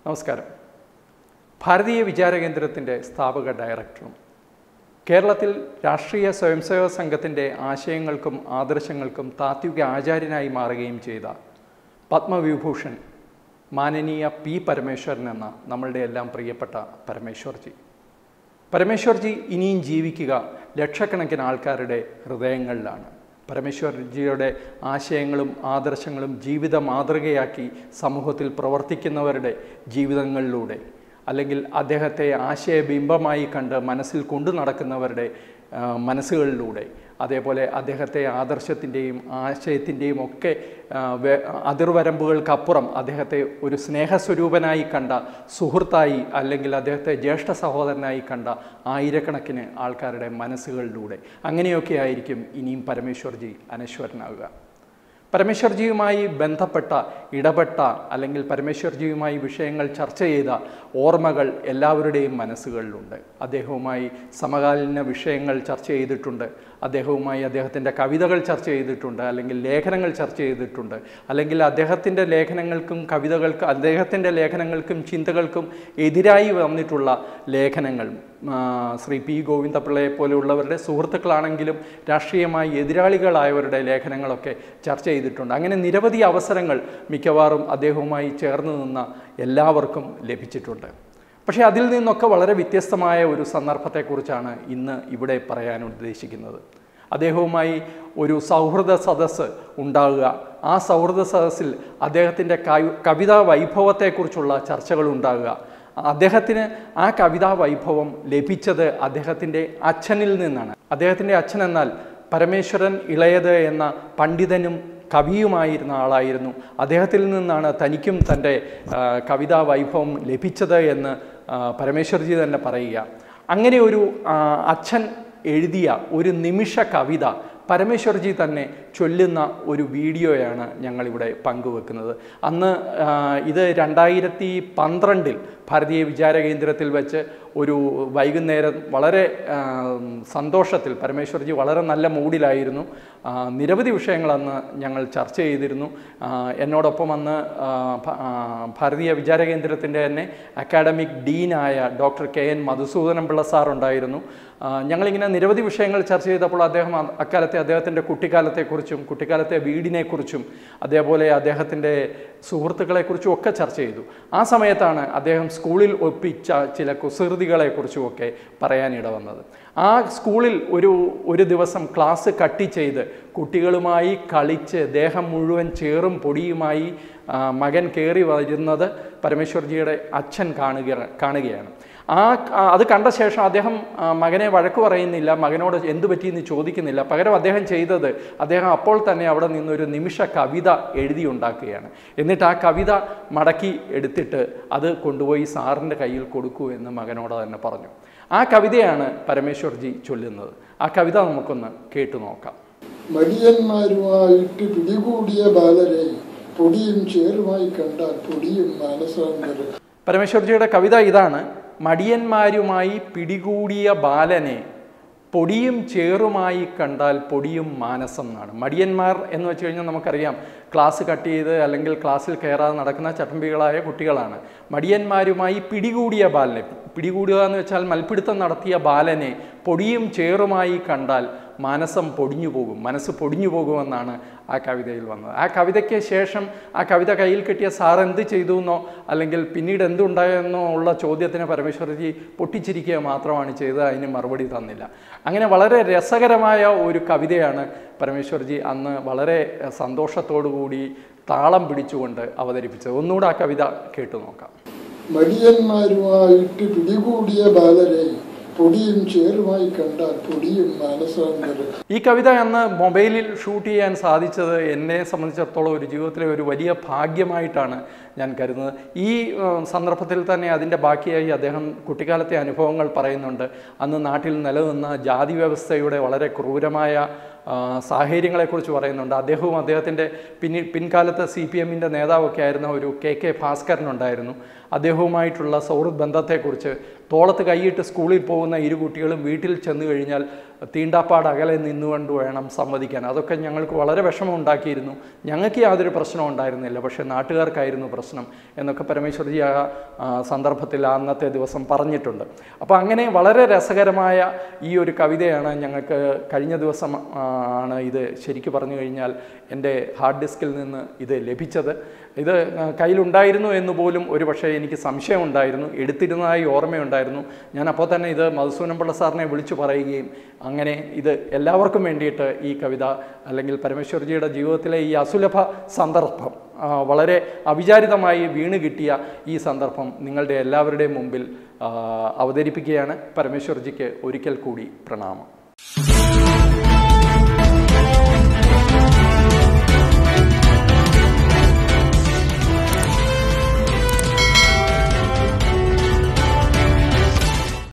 നമസ്കാരം ഭാരതീയ വിചാര കേന്ദ്രത്തിൻ്റെ സ്ഥാപക ഡയറക്ടറും കേരളത്തിൽ രാഷ്ട്രീയ സ്വയംസേവക സംഘത്തിൻ്റെ ആശയങ്ങൾക്കും ആദർശങ്ങൾക്കും താത്വിക ആചാര്യനായി മാറുകയും ചെയ്ത പത്മവിഭൂഷൺ മാനനീയ പി പരമേശ്വരൻ എന്ന നമ്മളുടെ എല്ലാം പ്രിയപ്പെട്ട പരമേശ്വർജി പരമേശ്വർജി ഇനിയും ജീവിക്കുക ലക്ഷക്കണക്കിന് ആൾക്കാരുടെ ഹൃദയങ്ങളിലാണ് പരമേശ്വർജിയുടെ ആശയങ്ങളും ആദർശങ്ങളും ജീവിത മാതൃകയാക്കി സമൂഹത്തിൽ പ്രവർത്തിക്കുന്നവരുടെ ജീവിതങ്ങളിലൂടെ അല്ലെങ്കിൽ അദ്ദേഹത്തെ ആശയബിംബമായി കണ്ട് മനസ്സിൽ കൊണ്ടു നടക്കുന്നവരുടെ ആ, മനസ്സുകളിലൂടെ അതേപോലെ അദ്ദേഹത്തെ ആദർശത്തിൻ്റെയും ആശയത്തിൻ്റെയും ഒക്കെ ആ, വെ- അതിർവരമ്പുകൾക്കപ്പുറം അദ്ദേഹത്തെ ഒരു സ്നേഹസ്വരൂപനായി കണ്ട സുഹൃത്തായി അല്ലെങ്കിൽ അദ്ദേഹത്തെ ജ്യേഷ്ഠ സഹോദരനായി കണ്ട ആയിരക്കണക്കിന് ആൾക്കാരുടെ മനസ്സുകളിലൂടെ അങ്ങനെയൊക്കെ ആയിരിക്കും ഇനിയും പരമേശ്വർജി അനശ്വരനാവുക പരമേശ്വർജിയുമായി ബന്ധപ്പെട്ട ഇടപെട്ട അല്ലെങ്കിൽ പരമേശ്വർജിയുമായി വിഷയങ്ങൾ ചർച്ച ചെയ്ത ഓർമ്മകൾ എല്ലാവരുടെയും മനസ്സുകളിലുണ്ട് അദ്ദേഹവുമായി സമകാലീന വിഷയങ്ങൾ ചർച്ച ചെയ്തിട്ടുണ്ട് അദ്ദേഹവുമായി അദ്ദേഹത്തിൻ്റെ കവിതകൾ ചർച്ച ചെയ്തിട്ടുണ്ട് അല്ലെങ്കിൽ ലേഖനങ്ങൾ ചർച്ച ചെയ്തിട്ടുണ്ട് അല്ലെങ്കിൽ അദ്ദേഹത്തിൻ്റെ ലേഖനങ്ങൾക്കും കവിതകൾക്കും അദ്ദേഹത്തിൻ്റെ ലേഖനങ്ങൾക്കും ചിന്തകൾക്കും എതിരായി വന്നിട്ടുള്ള ലേഖനങ്ങൾ ആ, ശ്രീ പി ഗോവിന്ദപിള്ളയെ പോലെയുള്ളവരുടെ സുഹൃത്തുക്കളാണെങ്കിലും രാഷ്ട്രീയമായി എതിരാളികളായവരുടെ ലേഖനങ്ങളൊക്കെ ചർച്ച ചെയ്തിട്ടുണ്ട് അങ്ങനെ നിരവധി അവസരങ്ങൾ മിക്കവാറും അദ്ദേഹവുമായി ചേർന്ന് നിന്ന എല്ലാവർക്കും ലഭിച്ചിട്ടുണ്ട് പക്ഷേ അതിൽ നിന്നൊക്കെ വളരെ വ്യത്യസ്തമായ ഒരു സന്ദർഭത്തെക്കുറിച്ചാണ് ഇന്ന് ഇവിടെ പറയാൻ ഉദ്ദേശിക്കുന്നത് അദ്ദേഹവുമായി ഒരു സൗഹൃദ സദസ്സ് ഉണ്ടാകുക ആ സൗഹൃദ സദസ്സിൽ അദ്ദേഹത്തിൻ്റെ കവി- കവിതാ വൈഭവത്തെക്കുറിച്ചുള്ള ചർച്ചകൾ ഉണ്ടാകുക അദ്ദേഹത്തിന് ആ കവിതാ വൈഭവം ലഭിച്ചത് അദ്ദേഹത്തിൻ്റെ അച്ഛനിൽ നിന്നാണ് അദ്ദേഹത്തിൻ്റെ അച്ഛൻ എന്നാൽ പരമേശ്വരൻ ഇളയത് എന്ന പണ്ഡിതനും കവിയുമായിരുന്ന ആളായിരുന്നു അദ്ദേഹത്തിൽ നിന്നാണ് തനിക്കും തൻ്റെ ആ, കവിതാ വൈഭവം ലഭിച്ചത് എന്ന് ആ, പരമേശ്വർജി തന്നെ പറയുക അങ്ങനെ ഒരു ആ, അച്ഛൻ എഴുതിയ ഒരു നിമിഷ കവിത പരമേശ്വർജി തന്നെ ചൊല്ലുന്ന ഒരു വീഡിയോയാണ് ഞങ്ങളിവിടെ പങ്കുവെക്കുന്നത് അന്ന് ആ, ഇത് രണ്ടായിരത്തി പന്ത്രണ്ടിൽ ഭാരതീയ വിചാര കേന്ദ്രത്തിൽ വെച്ച് ഒരു വൈകുന്നേരം വളരെ ആ, സന്തോഷത്തിൽ പരമേശ്വർജി വളരെ നല്ല മൂഡിലായിരുന്നു ആ, നിരവധി വിഷയങ്ങൾ അന്ന് ഞങ്ങൾ ചർച്ച ചെയ്തിരുന്നു ആ, എന്നോടൊപ്പം അന്ന് ആ, ഭ- ആ, ഭാരതീയ വിചാര കേന്ദ്രത്തിൻ്റെ തന്നെ അക്കാഡമിക് ഡീനായ doctor K N Madhusudanan Pillai sir ഉണ്ടായിരുന്നു ആ, ഞങ്ങളിങ്ങനെ നിരവധി വിഷയങ്ങൾ ചർച്ച ചെയ്തപ്പോൾ അദ്ദേഹം അ- അക്കാലത്തെ അദ്ദേഹത്തിൻ്റെ കുട്ടിക്കാലത്തെക്കുറിച്ചും കുട്ടിക്കാലത്തെ വീടിനെക്കുറിച്ചും അതേപോലെ അദ്ദേഹത്തിൻ്റെ സുഹൃത്തുക്കളെക്കുറിച്ചും ഒക്കെ ചർച്ച ചെയ്തു ആ സമയത്താണ് അദ്ദേഹം സ്കൂളിൽ ഒപ്പിച്ച ചില കുസൃതികളെക്കുറിച്ചും ഒക്കെ പറയാനിട വന്നത് ആ സ്കൂളിൽ ഒരു ഒരു ദിവസം ക്ലാസ് കട്ടി ചെയ്ത് കുട്ടികളുമായി കളിച്ച് ദേഹം മുഴുവൻ ചേറും പൊടിയുമായി ആ, മകൻ കയറി വരുന്നത് പരമേശ്വർജിയുടെ അച്ഛൻ കാണുക കാണുകയാണ് ആ ആ, അത് കണ്ട ശേഷം അദ്ദേഹം ആ, മകനെ വഴക്ക് പറയുന്നില്ല മകനോട് എന്തു പറ്റിയെന്ന് ചോദിക്കുന്നില്ല പകരം അദ്ദേഹം ചെയ്തത് അദ്ദേഹം അപ്പോൾ തന്നെ അവിടെ നിന്നൊരു നിമിഷ കവിത എഴുതിയുണ്ടാക്കുകയാണ് എന്നിട്ട് ആ കവിത മടക്കി എടുത്തിട്ട് അത് കൊണ്ടുപോയി സാറിൻ്റെ കയ്യിൽ കൊടുക്കൂ എന്ന് മകനോട് തന്നെ പറഞ്ഞു ആ കവിതയാണ് പരമേശ്വർജി ചൊല്ലുന്നത് ആ കവിത നമുക്കൊന്ന് കേട്ടു നോക്കാം മടിയന്മാരുമായിട്ട് പിടികൂടിയ ബാലരെ പൊടിയും ചേറുമായി കണ്ടാൽ പൊടിയും മാനസാന്തരം പരമേശ്വർജിയുടെ കവിത ഇതാണ് മടിയന്മാരുമായി പിടികൂടിയ ബാലനെ പൊടിയും ചേറുമായി കണ്ടാൽ പൊടിയും മാനസം എന്നാണ് മടിയന്മാർ എന്ന് വെച്ച് കഴിഞ്ഞാൽ നമുക്കറിയാം ക്ലാസ് കട്ട് ചെയ്ത് അല്ലെങ്കിൽ ക്ലാസ്സിൽ കയറാതെ നടക്കുന്ന ചട്ടമ്പികളായ കുട്ടികളാണ് മടിയന്മാരുമായി പിടികൂടിയ ബാലനെ പിടികൂടുക എന്ന് വെച്ചാൽ മൽപ്പിടുത്തം നടത്തിയ ബാലനെ പൊടിയും ചേറുമായി കണ്ടാൽ മാനസം പൊടിഞ്ഞു പോകും മനസ്സ് പൊടിഞ്ഞു പോകുമെന്നാണ് ആ കവിതയിൽ വന്നത് ആ കവിതയ്ക്ക് ശേഷം ആ കവിത കയ്യിൽ കിട്ടിയ സാർ എന്ത് ചെയ്തു എന്നോ അല്ലെങ്കിൽ പിന്നീട് എന്തുണ്ടായെന്നോ ഉള്ള ചോദ്യത്തിന് പരമേശ്വരജി പൊട്ടിച്ചിരിക്കുക മാത്രമാണ് ചെയ്തത് അതിന് മറുപടി തന്നില്ല അങ്ങനെ വളരെ രസകരമായ ഒരു കവിതയാണ് പരമേശ്വർജി അന്ന് വളരെ സന്തോഷത്തോടു കൂടി താളം പിടിച്ചുകൊണ്ട് അവതരിപ്പിച്ചത് ഒന്നുകൂടെ ആ കവിത കേട്ടു നോക്കാം മടിയന്മാരുമായിട്ട് പിടികൂടിയ ബാലരെ പൊടിയും ചേറുമായി കണ്ടാൽ പൊടിയും മാനസാന്തരം ഈ കവിത അന്ന് മൊബൈലിൽ ഷൂട്ട് ചെയ്യാൻ സാധിച്ചത് എന്നെ സംബന്ധിച്ചിടത്തോളം ഒരു ജീവിതത്തിലെ ഒരു വലിയ ഭാഗ്യമായിട്ടാണ് ഞാൻ കരുതുന്നത് ഈ ഏഹ്, സന്ദർഭത്തിൽ തന്നെ അതിൻ്റെ ബാക്കിയായി അദ്ദേഹം കുട്ടിക്കാലത്തെ അനുഭവങ്ങൾ പറയുന്നുണ്ട് അന്ന് നാട്ടിൽ നിലനിന്ന ജാതി വ്യവസ്ഥയുടെ വളരെ ക്രൂരമായ ആ, സാഹചര്യങ്ങളെക്കുറിച്ച് പറയുന്നുണ്ട് അദ്ദേഹവും അദ്ദേഹത്തിൻ്റെ പിന്നി പിൻകാലത്ത് സി പി എമ്മിൻ്റെ നേതാവൊക്കെ ആയിരുന്ന ഒരു കെ കെ ഭാസ്കരനുണ്ടായിരുന്നു അദ്ദേഹവുമായിട്ടുള്ള സൗഹൃദ ബന്ധത്തെക്കുറിച്ച് തോളത്ത് കൈയിട്ട് സ്കൂളിൽ പോകുന്ന ഇരു കുട്ടികളും വീട്ടിൽ ചെന്ന് കഴിഞ്ഞാൽ തീണ്ടാപ്പാട് അകലെ നിന്നുകൊണ്ട് വേണം സംവദിക്കാൻ അതൊക്കെ ഞങ്ങൾക്ക് വളരെ വിഷമം ഉണ്ടാക്കിയിരുന്നു ഞങ്ങൾക്ക് യാതൊരു പ്രശ്നവും ഉണ്ടായിരുന്നില്ല പക്ഷേ നാട്ടുകാർക്കായിരുന്നു പ്രശ്നം എന്നൊക്കെ പരമേശ്വർജി ആ ആ, സന്ദർഭത്തിൽ അന്നത്തെ ദിവസം പറഞ്ഞിട്ടുണ്ട് അപ്പോൾ അങ്ങനെ വളരെ രസകരമായ ഈ ഒരു കവിതയാണ് ഞങ്ങൾക്ക് കഴിഞ്ഞ ദിവസം ആ, ആണ് ഇത് ശരിക്കു പറഞ്ഞു കഴിഞ്ഞാൽ എൻ്റെ ഹാർഡ് ഡിസ്കിൽ നിന്ന് ഇത് ലഭിച്ചത് ഇത് ആ, കയ്യിലുണ്ടായിരുന്നു എന്ന് പോലും ഒരു പക്ഷേ എനിക്ക് സംശയമുണ്ടായിരുന്നു എടുത്തിരുന്നതായി ഓർമ്മയുണ്ടായിരുന്നു ഞാൻ അപ്പോൾ തന്നെ ഇത് മധുസൂനമ്പിള്ള സാറിനെ വിളിച്ചു പറയുകയും അങ്ങനെ ഇത് എല്ലാവർക്കും വേണ്ടിയിട്ട് ഈ കവിത അല്ലെങ്കിൽ പരമേശ്വർജിയുടെ ജീവിതത്തിലെ ഈ അസുലഭ സന്ദർഭം ആ, വളരെ അവിചാരിതമായി വീണ് കിട്ടിയ ഈ സന്ദർഭം നിങ്ങളുടെ എല്ലാവരുടെയും മുമ്പിൽ ആ, അവതരിപ്പിക്കുകയാണ് പരമേശ്വർജിക്ക് ഒരിക്കൽ കൂടി പ്രണാമം